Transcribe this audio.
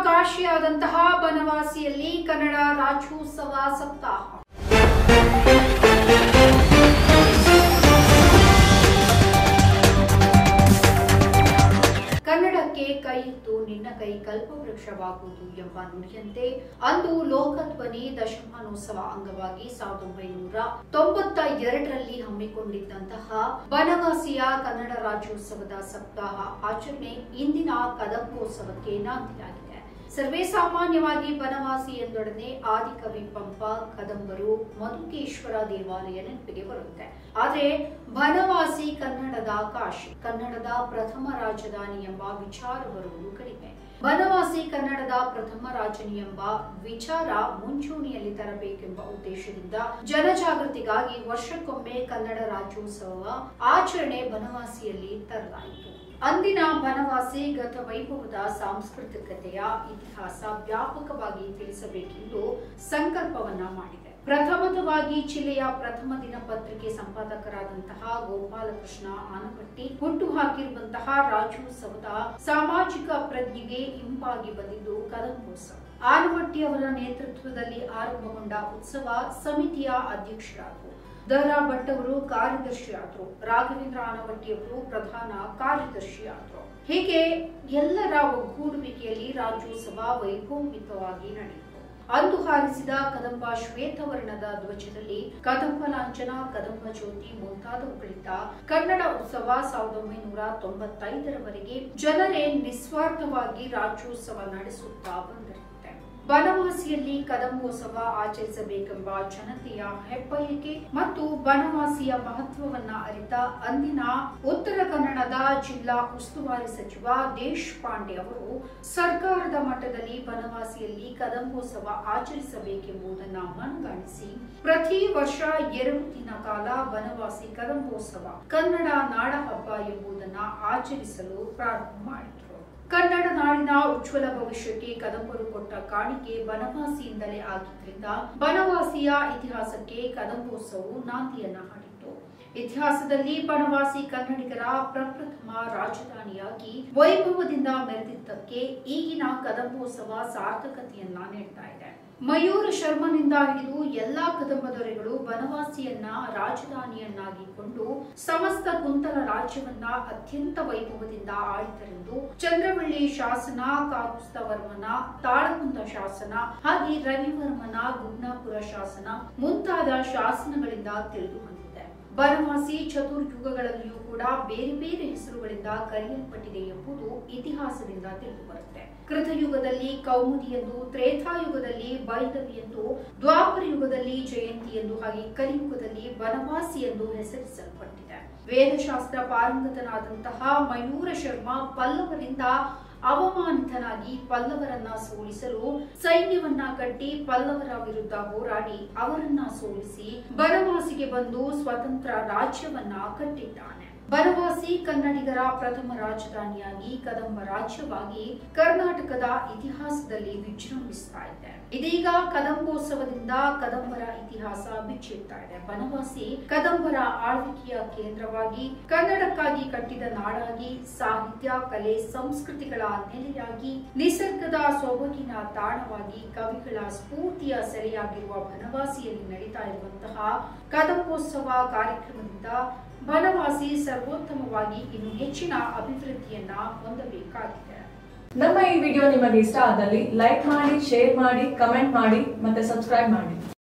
ಕಾಶಿಯಾದಂತಹ ಬನವಾಸಿಯಲ್ಲಿ ಕನ್ನಡ ರಾಜ್ಯೋತ್ಸವ ಸಪ್ತಾಹ ಕನ್ನಡಕ್ಕೆ ಕೈ ಇತ್ತು ನಿನ್ನ ಕೈ ಕಲ್ಪವೃಕ್ಷವಾಗುವುದು ಎಂಬ ನುಡಿಯಂತೆ ಅಂದು ಲೋಕಧ್ವನಿ ದಶಮಾನೋತ್ಸವ ಅಂಗವಾಗಿ ಸಾವಿರದ ಒಂಬೈನೂರ ತೊಂಬತ್ತ ಎರಡರಲ್ಲಿ ಹಮ್ಮಿಕೊಂಡಿದ್ದಂತಹ ಬನವಾಸಿಯ ಕನ್ನಡ ರಾಜ್ಯೋತ್ಸವದ ಸಪ್ತಾಹ ಆಚರಣೆ ಇಂದಿನ ಕದಂಬೋತ್ಸವಕ್ಕೆ ನಾಂದಿಯಾಗಿದೆ ಸರ್ವೇ ಸಾಮಾನ್ಯವಾಗಿ ಬನವಾಸಿ ಎಂದೊಡನೆ ಆದಿಕವಿ ಪಂಪ ಕದಂಬರು ಮಧುಕೇಶ್ವರ ದೇವಾಲಯ ನೆನಪಿಗೆ ಬರುತ್ತೆ ಆದ್ರೆ ಬನವಾಸಿ ಕನ್ನಡದ ಕಾಶಿ ಕನ್ನಡದ ಪ್ರಥಮ ರಾಜಧಾನಿ ಎಂಬ ವಿಚಾರ ಬರುವುದು ಕಡಿಮೆ ಬನವಾಸಿ ಕನ್ನಡದ ಪ್ರಥಮ ರಾಜಧಾನಿ ಎಂಬ ವಿಚಾರ ಮುಂಚೂಣಿಯಲ್ಲಿ ತರಬೇಕೆಂಬ ಉದ್ದೇಶದಿಂದ ಜನಜಾಗೃತಿಗಾಗಿ ವರ್ಷಕ್ಕೊಮ್ಮೆ ಕನ್ನಡ ರಾಜ್ಯೋತ್ಸವ ಆಚರಣೆ ಬನವಾಸಿಯಲ್ಲಿ ತರಲಾಯಿತು ಅಂದಿನ ಬನವಾಸಿ ಗತ ವೈಭವದ ಸಾಂಸ್ಕೃತಿಕತೆಯ ಇತಿಹಾಸ ವ್ಯಾಪಕವಾಗಿ ತಿಳಿಸಬೇಕೆಂದು ಸಂಕಲ್ಪವನ್ನ ಮಾಡಿದೆ ಪ್ರಥಮತವಾಗಿ ಜಿಲ್ಲೆಯ ಪ್ರಥಮ ದಿನಪತ್ರಿಕೆ ಸಂಪಾದಕರಾದಂತಹ ಗೋಪಾಲಕೃಷ್ಣ ಆನವಟ್ಟಿ ಹುಟ್ಟು ಹಾಕಿರುವಂತಹ ರಾಜ್ಯೋತ್ಸವದ ಸಾಮಾಜಿಕ ಪ್ರಜ್ಞೆಗೆ ಇಂಪಾಗಿ ಬಂದಿದ್ದು ಕದಂಬೋತ್ಸವ ಆನವಟ್ಟಿ ಅವರ ನೇತೃತ್ವದಲ್ಲಿ ಆರಂಭಗೊಂಡ ಉತ್ಸವ ಸಮಿತಿಯ ಅಧ್ಯಕ್ಷರಾದರು ದರಾ ಭಟ್ ಅವರು ಕಾರ್ಯದರ್ಶಿಯಾದರು ರಾಘವೇಂದ್ರ ಆನವಟ್ಟಿಯವರು ಪ್ರಧಾನ ಕಾರ್ಯದರ್ಶಿಯಾದರು ಹೀಗೆ ಎಲ್ಲರ ಒಗ್ಗೂಡುವಿಕೆಯಲ್ಲಿ ರಾಜ್ಯೋತ್ಸವ ವೈಭವಯುತವಾಗಿ ನಡೆಯಿತು ಅಂದು ಹಾರಿಸಿದ ಕದಂಬ ಶ್ವೇತವರ್ಣದ ಧ್ವಜದಲ್ಲಿ ಕದಂಬ ಲಾಂಛನ ಕದಂಬ ಜ್ಯೋತಿ ಮುಂತಾದವುಗಳಿಂದ ಕನ್ನಡ ಉತ್ಸವ ಸಾವಿರದ ಒಂಬೈನೂರ ತೊಂಬತ್ತೈದರವರೆಗೆ ಜನರೇ ನಿಸ್ವಾರ್ಥವಾಗಿ ರಾಜ್ಯೋತ್ಸವ ನಡೆಸುತ್ತಾ ಬಂದಿರುತ್ತೆ ಬನವಾಸಿಯಲ್ಲಿ ಕದಂಬೋತ್ಸವ ಆಚರಿಸಬೇಕೆಂಬ ಜನತೆಯ ಹೆಬ್ಬಯಕೆ ಮತ್ತು ಬನವಾಸಿಯ ಮಹತ್ವವನ್ನ ಅರಿತ ಅಂದಿನ ಉತ್ತರ ಕನ್ನಡದ ಜಿಲ್ಲಾ ಉಸ್ತುವಾರಿ ಸಚಿವ ದೇಶಪಾಂಡೆ ಅವರು ಸರ್ಕಾರದ ಮಟ್ಟದಲ್ಲಿ ಬನವಾಸಿಯಲ್ಲಿ ಕದಂಬೋತ್ಸವ ಆಚರಿಸಬೇಕೆಂಬುದನ್ನ ಮನಗಾಣಿಸಿ ಪ್ರತಿ ವರ್ಷ ಎರಡು ದಿನ ಕಾಲ ಬನವಾಸಿ ಕದಂಬೋತ್ಸವ ಕನ್ನಡ ನಾಡ ಹಬ್ಬ ಎಂಬುದನ್ನ ಆಚರಿಸಲು ಪ್ರಾರಂಭ ಮಾಡಿದರು ಕನ್ನಡ ನಾಡಿನ ಉಜ್ವಲ ಭವಿಷ್ಯಕ್ಕೆ ಕದಂಬರು ಕೊಟ್ಟ ಕಾಣಿಕೆ ಬನವಾಸಿಯಿಂದಲೇ ಆಗಿದ್ದರಿಂದ ಬನವಾಸಿಯ ಇತಿಹಾಸಕ್ಕೆ ಕದಂಬೋತ್ಸವವು ನಾಂದಿಯನ್ನ ಹಾಡಿತು ಇತಿಹಾಸದಲ್ಲಿ ಬನವಾಸಿ ಕನ್ನಡಿಗರ ಪ್ರಪ್ರಥಮ ರಾಜಧಾನಿಯಾಗಿ ವೈಭವದಿಂದ ಮೆರೆದಿದ್ದಕ್ಕೆ ಈಗಿನ ಕದಂಬೋತ್ಸವ ಸಾರ್ಥಕತೆಯನ್ನ ನೀಡ್ತಾ ಇದೆ ಮಯೂರ ಶರ್ಮನಿಂದ ಹಿಡಿದು ಎಲ್ಲಾ ಕದಂಬ ದೊರೆಗಳು ಬನವಾಸಿಯನ್ನ ರಾಜಧಾನಿಯನ್ನಾಗಿಕೊಂಡು ಸಮಸ್ತ ಕುಂತಲ ರಾಜ್ಯವನ್ನ ಅತ್ಯಂತ ವೈಭವದಿಂದ ಆಳಿದರೆಂದು ಚಂದ್ರವಳ್ಳಿ ಶಾಸನ ಕಾಕುಸ್ತವರ್ಮನ ತಾಳಕುಂದ ಶಾಸನ ಹಾಗೆ ರವಿವರ್ಮನ ಗುಡ್ನಾಪುರ ಶಾಸನ ಮುಂತಾದ ಶಾಸನಗಳಿಂದ ತಿಳಿದು ಬಂದಿದೆ ಬನವಾಸಿ ಚತುರ್ಯುಗಗಳಲ್ಲಿಯೂ ಕೂಡ ಬೇರೆ ಬೇರೆ ಹೆಸರುಗಳಿಂದ ಕರೆಯಲ್ಪಟ್ಟಿದೆ ಎಂಬುದು ಇತಿಹಾಸದಿಂದ ತಿಳಿದು ಬರುತ್ತೆ ಕೃತಯುಗದಲ್ಲಿ ಕೌಮುದಿ ಎಂದು ತ್ರೇತಾಯುಗದಲ್ಲಿ ಬೈದವಿ ಎಂದು ದ್ವಾಪರ ಯುಗದಲ್ಲಿ ಜಯಂತಿ ಎಂದು ಹಾಗೆ ಕಲಿಯುಗದಲ್ಲಿ ಬನವಾಸಿ ಎಂದು ಹೆಸರಿಸಲ್ಪಟ್ಟಿದೆ ವೇದಶಾಸ್ತ್ರ ಪಾರಂಗತನಾದಂತಹ ಮಯೂರ ಶರ್ಮ ಪಲ್ಲವರಿಂದ ಅವಮಾನಿತನಾಗಿ ಪಲ್ಲವರನ್ನ ಸೋಲಿಸಲು ಸೈನ್ಯವನ್ನ ಕಟ್ಟಿ ಪಲ್ಲವರ ವಿರುದ್ಧ ಹೋರಾಡಿ ಅವರನ್ನ ಸೋಲಿಸಿ ಬನವಾಸಿಗೆ ಬಂದು ಸ್ವತಂತ್ರ ರಾಜ್ಯವನ್ನ ಕಟ್ಟಿದ್ದಾನೆ ಬನವಾಸಿ ಕನ್ನಡಿಗರ ಪ್ರಥಮ ರಾಜಧಾನಿಯಾಗಿ ಕದಂಬ ರಾಜ್ಯವಾಗಿ ಕರ್ನಾಟಕದ ಇತಿಹಾಸದಲ್ಲಿ ವಿಜೃಂಭಿಸ್ತಾ ಇದೆ ಇದೀಗ ಕದಂಬೋತ್ಸವದಿಂದ ಕದಂಬರ ಇತಿಹಾಸ ಬಿಚ್ಚಿಡ್ತಾ ಇದೆ ಬನವಾಸಿ ಕದಂಬರ ಆಳ್ವಿಕೆಯ ಕೇಂದ್ರವಾಗಿ ಕನ್ನಡಕ್ಕಾಗಿ ಕಟ್ಟಿದ ನಾಡಾಗಿ ಸಾಹಿತ್ಯ ಕಲೆ ಸಂಸ್ಕೃತಿಗಳ ನೆಲೆಯಾಗಿ ನಿಸರ್ಗದ ಸೊಬಗಿನ ತಾಣವಾಗಿ ಕವಿಗಳ ಸ್ಫೂರ್ತಿಯ ಸೆಲೆಯಾಗಿರುವ ಬನವಾಸಿಯಲ್ಲಿ ನಡೀತಾ ಇರುವಂತಹ ಕದಂಬೋತ್ಸವ ಕಾರ್ಯಕ್ರಮದಿಂದ ಬನವಾಸಿ ಸರ್ವೋತ್ತಮವಾಗಿ ಇನ್ನು ಹೆಚ್ಚಿನ ಅಭಿವೃದ್ಧಿಯನ್ನ ಹೊಂದಬೇಕಾಗಿದೆ ನಮ್ಮ ಈ ವಿಡಿಯೋ ನಿಮಗೆ ಇಷ್ಟ ಆದಲ್ಲಿ ಲೈಕ್ ಮಾಡಿ ಶೇರ್ ಮಾಡಿ ಕಮೆಂಟ್ ಮಾಡಿ ಮತ್ತೆ ಸಬ್ಸ್ಕ್ರೈಬ್ ಮಾಡಿ